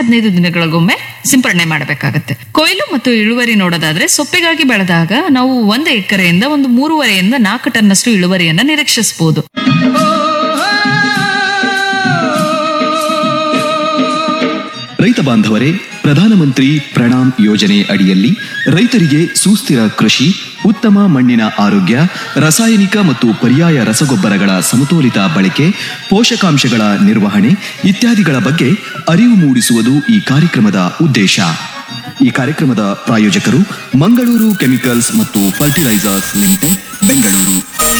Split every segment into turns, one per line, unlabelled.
ಹದಿನೈದು ದಿನಗಳಿಗೊಮ್ಮೆ ಸಿಂಪರಣೆ ಮಾಡಬೇಕಾಗತ್ತೆ ಕೊಯ್ಲು ಮತ್ತು ಇಳುವರಿ ನೋಡೋದಾದ್ರೆ ಸೊಪ್ಪಿಗಾಗಿ ಬೆಳೆದಾಗ ನಾವು ಒಂದು ಎಕರೆಯಿಂದ ಒಂದು ಮೂರುವರೆಯಿಂದ ನಾಲ್ಕು ಟನ್ನಷ್ಟು ಇಳುವರಿಯನ್ನ ನಿರೀಕ್ಷಿಸಬಹುದು
ರೈತ ಬಾಂಧವರೇ ಪ್ರಧಾನಮಂತ್ರಿ ಪ್ರಣಾಮ್ ಯೋಜನೆ ಅಡಿಯಲ್ಲಿ ರೈತರಿಗೆ ಸುಸ್ಥಿರ ಕೃಷಿ ಉತ್ತಮ ಮಣ್ಣಿನ ಆರೋಗ್ಯ ರಾಸಾಯನಿಕ ಮತ್ತು ಪರ್ಯಾಯ ರಸಗೊಬ್ಬರಗಳ ಸಮತೋಲಿತ ಬಳಕೆ ಪೋಷಕಾಂಶಗಳ ನಿರ್ವಹಣೆ ಇತ್ಯಾದಿಗಳ ಬಗ್ಗೆ ಅರಿವು ಮೂಡಿಸುವುದು ಈ ಕಾರ್ಯಕ್ರಮದ ಉದ್ದೇಶ ಈ ಕಾರ್ಯಕ್ರಮದ ಪ್ರಾಯೋಜಕರು ಮಂಗಳೂರು ಕೆಮಿಕಲ್ಸ್ ಮತ್ತು ಫರ್ಟಿಲೈಸರ್ಸ್ ಲಿಮಿಟೆಡ್ ಬೆಂಗಳೂರು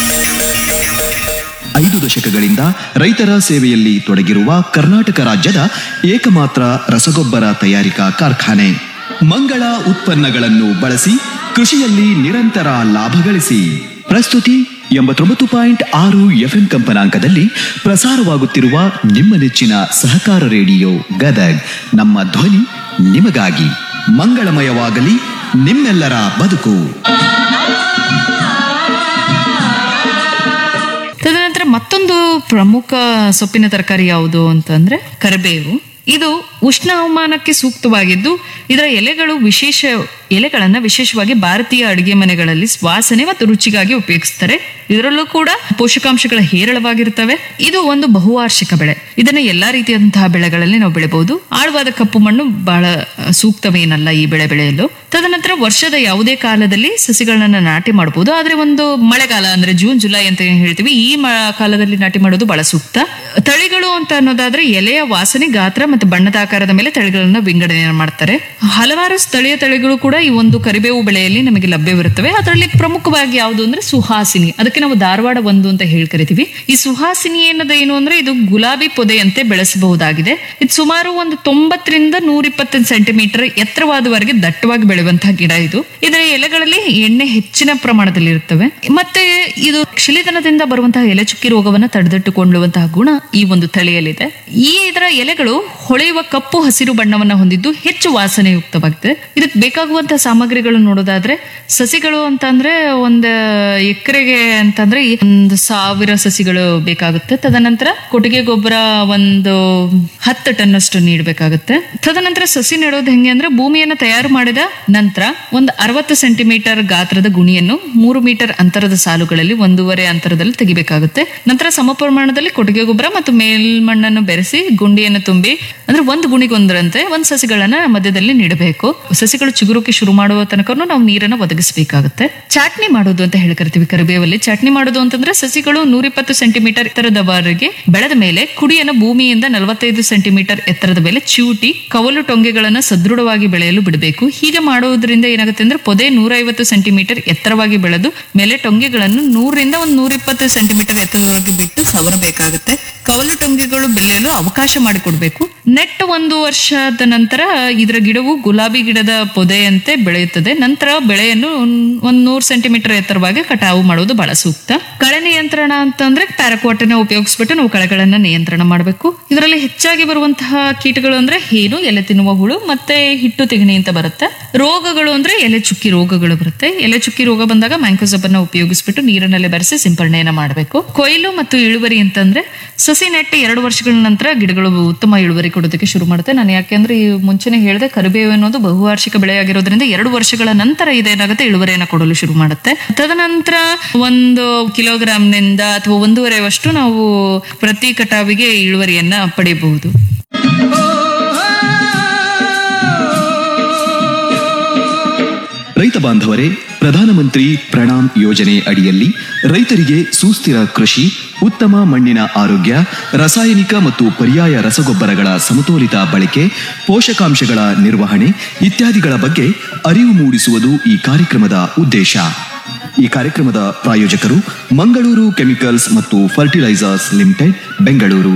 ಐದು ದಶಕಗಳಿಂದ ರೈತರ ಸೇವೆಯಲ್ಲಿ ತೊಡಗಿರುವ ಕರ್ನಾಟಕ ರಾಜ್ಯದ ಏಕಮಾತ್ರ ರಸಗೊಬ್ಬರ ತಯಾರಿಕಾ ಕಾರ್ಖಾನೆ ಮಂಗಳ ಉತ್ಪನ್ನಗಳನ್ನು ಬಳಸಿ ಕೃಷಿಯಲ್ಲಿ ನಿರಂತರ ಲಾಭ ಗಳಿಸಿ ಪ್ರಸ್ತುತಿ ಎಂಬತ್ತೊಂಬತ್ತು ಪಾಯಿಂಟ್ ಆರು ಎಫ್ಎಂ ಕಂಪನಾಂಕದಲ್ಲಿ ಪ್ರಸಾರವಾಗುತ್ತಿರುವ ನಿಮ್ಮ ನೆಚ್ಚಿನ ಸಹಕಾರ ರೇಡಿಯೋ ಗದಗ್ ನಮ್ಮ ಧ್ವನಿ ನಿಮಗಾಗಿ ಮಂಗಳಮಯವಾಗಲಿ ನಿಮ್ಮೆಲ್ಲರ ಬದುಕು
ತದನಂತರ ಮತ್ತೊಂದು ಪ್ರಮುಖ ಸೊಪ್ಪಿನ ತರಕಾರಿ ಯಾವುದು ಅಂತಂದ್ರೆ ಕರಿಬೇವು ಇದು ಉಷ್ಣ ಹವಾಮಾನಕ್ಕೆ ಸೂಕ್ತವಾಗಿದ್ದು ಇದರ ಎಲೆಗಳು ವಿಶೇಷ ಎಲೆಗಳನ್ನ ವಿಶೇಷವಾಗಿ ಭಾರತೀಯ ಅಡುಗೆ ಮನೆಗಳಲ್ಲಿ ವಾಸನೆ ಮತ್ತು ರುಚಿಗಾಗಿ ಉಪಯೋಗಿಸ್ತಾರೆ ಇದರಲ್ಲೂ ಕೂಡ ಪೋಷಕಾಂಶಗಳ ಹೇರಳವಾಗಿರ್ತವೆ ಇದು ಒಂದು ಬಹುವಾರ್ಷಿಕ ಬೆಳೆ ಇದನ್ನ ಎಲ್ಲಾ ರೀತಿಯಾದಂತಹ ಬೆಳೆಗಳಲ್ಲಿ ನಾವು ಬೆಳೆಬಹುದು ಆಳವಾದ ಕಪ್ಪು ಮಣ್ಣು ಬಹಳ ಅಹ್, ಸೂಕ್ತವೇನಲ್ಲ ಈ ಬೆಳೆ ಬೆಳೆಯಲು ತದನಂತರ ವರ್ಷದ ಯಾವುದೇ ಕಾಲದಲ್ಲಿ ಸಸಿಗಳನ್ನ ನಾಟಿ ಮಾಡಬಹುದು ಆದ್ರೆ ಒಂದು ಮಳೆಗಾಲ ಅಂದ್ರೆ ಜೂನ್ ಜುಲೈ ಅಂತ ಏನ್ ಹೇಳ್ತೀವಿ ಈ ಮ- ಕಾಲದಲ್ಲಿ ನಾಟಿ ಮಾಡೋದು ಬಹಳ ಸೂಕ್ತ ತಳಿಗಳು ಅಂತ ಅನ್ನೋದಾದ್ರೆ ಎಲೆಯ ವಾಸನೆ ಗಾತ್ರ ಮತ್ತು ಬಣ್ಣದ ಆಕಾರದ ಮೇಲೆ ತಳಿಗಳನ್ನ ವಿಂಗಡಣೆ ಮಾಡ್ತಾರೆ ಹಲವಾರು ಸ್ಥಳೀಯ ತಳಿಗಳು ಕೂಡ ಈ ಒಂದು ಕರಿಬೇವು ಬೆಳೆಯಲ್ಲಿ ನಮಗೆ ಲಭ್ಯವಿರುತ್ತವೆ ಅದರಲ್ಲಿ ಪ್ರಮುಖವಾಗಿ ಯಾವುದು ಅಂದ್ರೆ ಸುಹಾಸಿನಿ ಅದಕ್ಕೆ ನಾವು ಧಾರವಾಡ ಒಂದು ಅಂತ ಹೇಳಿ ಕರಿತೀವಿ ಈ ಸುಹಾಸಿನಿ ಏನದ ಏನು ಅಂದ್ರೆ ಇದು ಗುಲಾಬಿ ಪೊದೆಯಂತೆ ಬೆಳೆಸಬಹುದಾಗಿದೆ ಇದು ಸುಮಾರು ಒಂದು ತೊಂಬತ್ತರಿಂದ ನೂರಿಪ್ಪತ್ತು ಸೆಂಟಿಮೀಟರ್ ಎತ್ತರವಾದವರೆಗೆ ದಟ್ಟವಾಗಿ ಬೆಳೆಯುವಂತಹ ಗಿಡ ಇದು ಇದರ ಎಲೆಗಳಲ್ಲಿ ಎಣ್ಣೆ ಹೆಚ್ಚಿನ ಪ್ರಮಾಣದಲ್ಲಿ ಇರುತ್ತವೆ ಮತ್ತೆ ಇದು ಕ್ಷಿಲಿತನದಿಂದ ಬರುವಂತಹ ಎಲೆ ಚುಕ್ಕಿ ರೋಗವನ್ನು ತಡೆದಿಟ್ಟುಕೊಳ್ಳುವಂತಹ ಗುಣ ಈ ಒಂದು ತಳಿಯಲ್ಲಿದೆ ಈ ಇದರ ಎಲೆಗಳು ಹೊಳೆಯುವ ಕಪ್ಪು ಹಸಿರು ಬಣ್ಣವನ್ನ ಹೊಂದಿದ್ದು ಹೆಚ್ಚು ವಾಸನೆಯುಕ್ತವಾಗಿದೆ ಇದಕ್ಕೆ ಬೇಕಾಗುವಂತಹ ಸಾಮಗ್ರಿಗಳು ನೋಡೋದಾದ್ರೆ ಸಸಿಗಳು ಅಂತಂದ್ರೆ ಒಂದು ಎಕರೆಗೆ ಅಂತಂದ್ರೆ ಈ ಒಂದು ಸಾವಿರ ಸಸಿಗಳು ಬೇಕಾಗುತ್ತೆ ತದನಂತರ ಕೊಟ್ಟಿಗೆ ಗೊಬ್ಬರ ಒಂದು ಹತ್ತು ಟನ್ ಅಷ್ಟು ನೀಡಬೇಕಾಗುತ್ತೆ ತದನಂತರ ಸಸಿ ನೆಡೋದು ಹೆಂಗೆ ಅಂದ್ರೆ ಭೂಮಿಯನ್ನು ತಯಾರು ಮಾಡಿದ ನಂತರ ಒಂದು ಅರವತ್ತು ಸೆಂಟಿಮೀಟರ್ ಗಾತ್ರದ ಗುಣಿಯನ್ನು ಮೂರು ಮೀಟರ್ ಅಂತರದ ಸಾಲುಗಳಲ್ಲಿ ಒಂದೂವರೆ ಅಂತರದಲ್ಲಿ ತೆಗಿಬೇಕಾಗುತ್ತೆ ನಂತರ ಸಮ ಪ್ರಮಾಣದಲ್ಲಿ ಕೊಟ್ಟಿಗೆ ಗೊಬ್ಬರ ಮತ್ತು ಮೇಲ್ಮಣ್ಣನ್ನು ಬೆರೆಸಿ ಗುಂಡಿಯನ್ನು ತುಂಬಿ ಅಂದ್ರೆ ಒಂದು ಗುಣಿಗೊಂದರಂತೆ ಒಂದು ಸಸಿಗಳನ್ನ ಮಧ್ಯದಲ್ಲಿ ನೀಡಬೇಕು ಸಸಿಗಳು ಚಿಗುರುಕ್ಕೆ ಶುರು ಮಾಡುವ ತನಕ ನಾವು ನೀರನ್ನು ಒದಗಿಸಬೇಕಾಗುತ್ತೆ ಚಾಟ್ನಿ ಮಾಡೋದು ಅಂತ ಹೇಳಿ ಕರಿತೀವಿ ಕರಿಬೇವಲ್ಲಿ ಚಾಟ್ನಿ ಮಾಡೋದು ಅಂತಂದ್ರೆ ಸಸಿಗಳು ನೂರಿಪ್ಪತ್ತು ಸೆಂಟಿಮೀಟರ್ ಎತ್ತರದವರೆಗೆ ಬೆಳೆದ ಮೇಲೆ ಕುಡಿಯನ್ನು ಭೂಮಿಯಿಂದ ನಲವತ್ತೈದು ಸೆಂಟಿಮೀಟರ್ ಎತ್ತರದ ಮೇಲೆ ಚಿವುಟಿ ಕವಲು ಟೊಂಗೆಗಳನ್ನ ಸದೃಢವಾಗಿ ಬೆಳೆಯಲು ಬಿಡಬೇಕು ಹೀಗೆ ಮಾಡುವುದರಿಂದ ಏನಾಗುತ್ತೆ ಅಂದ್ರೆ ಪೊದೆ ನೂರೈವತ್ತು ಸೆಂಟಿಮೀಟರ್ ಎತ್ತರವಾಗಿ ಬೆಳೆದು ಮೇಲೆ ಟೊಂಗೆಗಳನ್ನು ನೂರರಿಂದ ಒಂದು ನೂರಿಪ್ಪತ್ತು ಸೆಂಟಿಮೀಟರ್ ಎತ್ತರವಾಗಿ ಬಿಟ್ಟು ಸವರಬೇಕಾಗುತ್ತೆ ಕವಲು ಟೊಂಗೆಗಳು ಬೆಳೆಯಲು ಅವಕಾಶ ಮಾಡಿಕೊಡ್ಬೇಕು ನೆಟ್ ಒಂದು ವರ್ಷದ ನಂತರ ಇದರ ಗಿಡವು ಗುಲಾಬಿ ಗಿಡದ ಪೊದೆಯಂತೆ ಬೆಳೆಯುತ್ತದೆ ನಂತರ ಬೆಳೆಯನ್ನು ಒಂದ್ ನೂರು ಸೆಂಟಿಮೀಟರ್ ಎತ್ತರವಾಗಿ ಕಟಾವು ಮಾಡುವುದು ಬಹಳ ಸೂಕ್ತ ಕಳೆ ನಿಯಂತ್ರಣ ಅಂತಂದ್ರೆ ಪ್ಯಾರಕ್ವಾಟನ ಉಪಯೋಗಿಸ್ಬಿಟ್ಟು ನಾವು ಕಳೆಗಳನ್ನ ನಿಯಂತ್ರಣ ಮಾಡಬೇಕು ಇದರಲ್ಲಿ ಹೆಚ್ಚಾಗಿ ಬರುವಂತಹ ಕೀಟಗಳು ಅಂದ್ರೆ ಹೇನು ಎಲೆ ತಿನ್ನುವ ಹುಳು ಮತ್ತೆ ಹಿಟ್ಟು ತಿಗಣಿ ಅಂತ ಬರುತ್ತೆ ರೋಗಗಳು ಅಂದ್ರೆ ಎಲೆ ಚುಕ್ಕಿ ರೋಗಗಳು ಬರುತ್ತೆ ಎಲೆ ಚುಕ್ಕಿ ರೋಗ ಬಂದಾಗ ಮ್ಯಾಂಕೋಸಬ್ ಅನ್ನ ಉಪಯೋಗಿಸ್ಬಿಟ್ಟು ನೀರಿನಲ್ಲಿ ಬೆರೆಸಿ ಸಿಂಪರಣೆಯನ್ನ ಮಾಡಬೇಕು ಕೊಯ್ಲು ಮತ್ತು ಇಳುವರಿ ಅಂತಂದ್ರೆ ಸಸಿ ನೆಟ್ಟು ಎರಡು ವರ್ಷಗಳ ನಂತರ ಗಿಡಗಳು ಉತ್ತಮ ಇಳುವರಿ ಕೊಡೋದಕ್ಕೆ ಶುರು ಮಾಡುತ್ತೆ ನಾನು ಯಾಕೆಂದ್ರೆ ಈ ಮುಂಚೆನೆ ಹೇಳಿದೆ ಕರಿಬೇವು ಅನ್ನೋದು ಬಹುವಾರ್ಷಿಕ ಬೆಳೆ ಆಗಿರೋದ್ರಿಂದ ಎರಡು ವರ್ಷಗಳ ನಂತರ ಇದೇನಾಗುತ್ತೆ ಇಳುವರಿಯನ್ನು ಕೊಡಲು ಶುರು ಮಾಡುತ್ತೆ ತದನಂತರ ಒಂದು ಕಿಲೋಗ್ರಾಮ್ನಿಂದ ಅಥವಾ ಒಂದೂವರೆವಷ್ಟು ನಾವು ಪ್ರತಿ ಕಟಾವಿಗೆ ಇಳುವರಿಯನ್ನ ಪಡೆಯಬಹುದು
ರೈತ ಬಾಂಧವರೇ ಪ್ರಧಾನಮಂತ್ರಿ ಪ್ರಣಾಮ್ ಯೋಜನೆ ಅಡಿಯಲ್ಲಿ ರೈತರಿಗೆ ಸುಸ್ಥಿರ ಕೃಷಿ ಉತ್ತಮ ಮಣ್ಣಿನ ಆರೋಗ್ಯ ರಾಸಾಯನಿಕ ಮತ್ತು ಪರ್ಯಾಯ ರಸಗೊಬ್ಬರಗಳ ಸಮತೋಲಿತ ಬಳಕೆ ಪೋಷಕಾಂಶಗಳ ನಿರ್ವಹಣೆ ಇತ್ಯಾದಿಗಳ ಬಗ್ಗೆ ಅರಿವು ಮೂಡಿಸುವುದು ಈ ಕಾರ್ಯಕ್ರಮದ ಉದ್ದೇಶ ಈ ಕಾರ್ಯಕ್ರಮದ ಪ್ರಾಯೋಜಕರು ಮಂಗಳೂರು ಕೆಮಿಕಲ್ಸ್ ಮತ್ತು ಫರ್ಟಿಲೈಸರ್ಸ್ ಲಿಮಿಟೆಡ್ ಬೆಂಗಳೂರು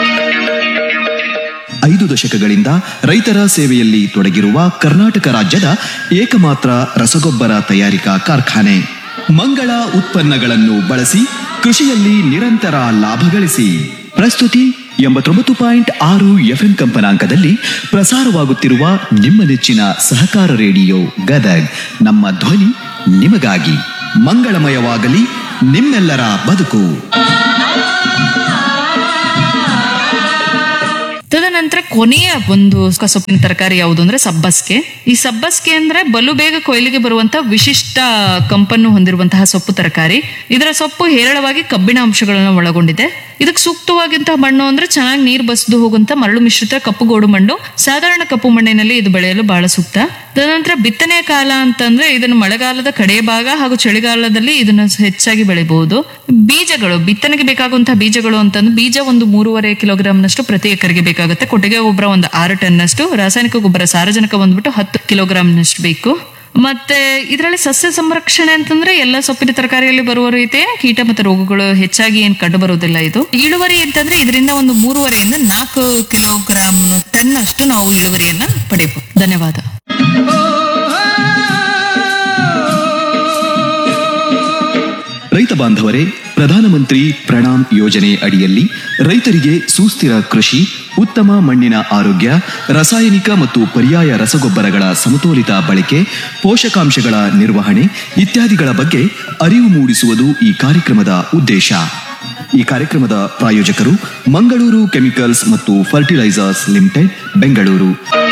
ಐದು ದಶಕಗಳಿಂದ ರೈತರ ಸೇವೆಯಲ್ಲಿ ತೊಡಗಿರುವ ಕರ್ನಾಟಕ ರಾಜ್ಯದ ಏಕಮಾತ್ರ ರಸಗೊಬ್ಬರ ತಯಾರಿಕಾ ಕಾರ್ಖಾನೆ ಮಂಗಳ ಉತ್ಪನ್ನಗಳನ್ನು ಬಳಸಿ ಕೃಷಿಯಲ್ಲಿ ನಿರಂತರ ಲಾಭ ಗಳಿಸಿ ಪ್ರಸ್ತುತಿ ಎಂಬತ್ತೊಂಬತ್ತು ಪಾಯಿಂಟ್ ಆರು ಎಫ್ಎಂ ಕಂಪನಾಂಕದಲ್ಲಿ ಪ್ರಸಾರವಾಗುತ್ತಿರುವ ನಿಮ್ಮ ನೆಚ್ಚಿನ ಸಹಕಾರ ರೇಡಿಯೋ ಗದಗ್ ನಮ್ಮ ಧ್ವನಿ ನಿಮಗಾಗಿ ಮಂಗಳಮಯವಾಗಲಿ ನಿಮ್ಮೆಲ್ಲರ ಬದುಕು
ತದನಂತರ ಕೊನೆಯ ಒಂದು ಸೊಪ್ಪಿನ ತರಕಾರಿ ಯಾವುದು ಅಂದ್ರೆ ಸಬ್ಬಸ್ಗೆ ಈ ಸಬ್ಬಸ್ಗೆ ಅಂದ್ರೆ ಬಲು ಬೇಗ ಕೊಯ್ಲಿಗೆ ಬರುವಂತಹ ವಿಶಿಷ್ಟ ಕಂಪನ್ನು ಹೊಂದಿರುವಂತಹ ಸೊಪ್ಪು ತರಕಾರಿ ಇದರ ಸೊಪ್ಪು ಹೇರಳವಾಗಿ ಕಬ್ಬಿಣ ಅಂಶಗಳನ್ನು ಒಳಗೊಂಡಿದೆ ಇದಕ್ಕೆ ಸೂಕ್ತವಾಗಿಂತಹ ಮಣ್ಣು ಅಂದ್ರೆ ಚೆನ್ನಾಗಿ ನೀರು ಬಸಿದು ಹೋಗುವಂತ ಮರಳು ಮಿಶ್ರಿತ ಕಪ್ಪುಗೋಡು ಮಣ್ಣು ಸಾಧಾರಣ ಕಪ್ಪು ಮಣ್ಣಿನಲ್ಲಿ ಇದು ಬೆಳೆಯಲು ಬಹಳ ಸೂಕ್ತ ತದನಂತರ ಬಿತ್ತನೆಯ ಕಾಲ ಅಂತಂದ್ರೆ ಇದನ್ನು ಮಳೆಗಾಲದ ಕಡೆಯ ಭಾಗ ಹಾಗೂ ಚಳಿಗಾಲದಲ್ಲಿ ಇದನ್ನು ಹೆಚ್ಚಾಗಿ ಬೆಳಿಬಹುದು ಬೀಜಗಳು ಬಿತ್ತನೆಗೆ ಬೇಕಾಗುವಂತಹ ಬೀಜಗಳು ಅಂತಂದ್ರೆ ಬೀಜ ಒಂದು ಮೂರುವರೆ ಕಿಲೋಗ್ರಾಂನಷ್ಟು ಪ್ರತಿ ಎಕರೆಗೆ ಬೇಕಾಗುತ್ತೆ ಕೊಟ್ಟಿಗೆ ಗೊಬ್ಬರ ಒಂದು ಆರು ಟನ್ನಷ್ಟು ರಾಸಾಯನಿಕ ಗೊಬ್ಬರ ಸಾರಜನಕ ಬಂದ್ಬಿಟ್ಟು ಹತ್ತು ಕಿಲೋಗ್ರಾಂನಷ್ಟು ಬೇಕು ಮತ್ತೆ ಇದರಲ್ಲಿ ಸಸ್ಯ ಸಂರಕ್ಷಣೆ ಅಂತಂದ್ರೆ ಎಲ್ಲ ಸೊಪ್ಪಿನ ತರಕಾರಿಯಲ್ಲಿ ಬರುವ ರೀತಿ ಕೀಟ ಮತ್ತು ರೋಗಗಳು ಹೆಚ್ಚಾಗಿ ಏನ್ ಕಂಡು ಬರುವುದಿಲ್ಲ ಇದು ಇಳುವರಿ ಅಂತಂದ್ರೆ ಇದರಿಂದ ಒಂದು ಮೂರುವರೆಯಿಂದ ನಾಲ್ಕು ಕಿಲೋಗ್ರಾಂ ಟನ್ ಅಷ್ಟು ನಾವು ಇಳುವರಿಯನ್ನ ಪಡೆಯಬಹುದು ಧನ್ಯವಾದ
ರೈತ ಬಾಂಧವರೇ ಪ್ರಧಾನಮಂತ್ರಿ ಪ್ರಣಾಮ್ ಯೋಜನೆ ಅಡಿಯಲ್ಲಿ ರೈತರಿಗೆ ಸುಸ್ಥಿರ ಕೃಷಿ ಉತ್ತಮ ಮಣ್ಣಿನ ಆರೋಗ್ಯ ರಾಸಾಯನಿಕ ಮತ್ತು ಪರ್ಯಾಯ ರಸಗೊಬ್ಬರಗಳ ಸಮತೋಲಿತ ಬಳಕೆ ಪೋಷಕಾಂಶಗಳ ನಿರ್ವಹಣೆ ಇತ್ಯಾದಿಗಳ ಬಗ್ಗೆ ಅರಿವು ಮೂಡಿಸುವುದು ಈ ಕಾರ್ಯಕ್ರಮದ ಉದ್ದೇಶ ಈ ಕಾರ್ಯಕ್ರಮದ ಪ್ರಾಯೋಜಕರು ಮಂಗಳೂರು ಕೆಮಿಕಲ್ಸ್ ಮತ್ತು ಫರ್ಟಿಲೈಸರ್ಸ್ ಲಿಮಿಟೆಡ್ ಬೆಂಗಳೂರು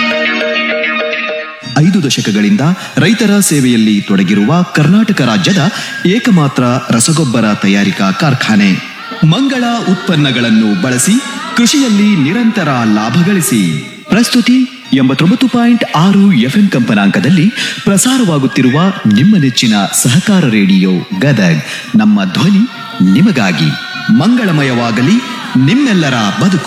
ಐದು ದಶಕಗಳಿಂದ ರೈತರ ಸೇವೆಯಲ್ಲಿ ತೊಡಗಿರುವ ಕರ್ನಾಟಕ ರಾಜ್ಯದ ಏಕಮಾತ್ರ ರಸಗೊಬ್ಬರ ತಯಾರಿಕಾ ಕಾರ್ಖಾನೆ ಮಂಗಳ ಉತ್ಪನ್ನಗಳನ್ನು ಬಳಸಿ ಕೃಷಿಯಲ್ಲಿ ನಿರಂತರ ಲಾಭ ಗಳಿಸಿ ಪ್ರಸ್ತುತಿ ಎಂಬತ್ತೊಂಬತ್ತು ಪಾಯಿಂಟ್ ಆರು ಎಫ್ಎಂ ಕಂಪನಾಂಕದಲ್ಲಿ ಪ್ರಸಾರವಾಗುತ್ತಿರುವ ನಿಮ್ಮ ನೆಚ್ಚಿನ ಸಹಕಾರ ರೇಡಿಯೋ ಗದಗ್ ನಮ್ಮ ಧ್ವನಿ ನಿಮಗಾಗಿ ಮಂಗಳಮಯವಾಗಲಿ ನಿಮ್ಮೆಲ್ಲರ ಬದುಕು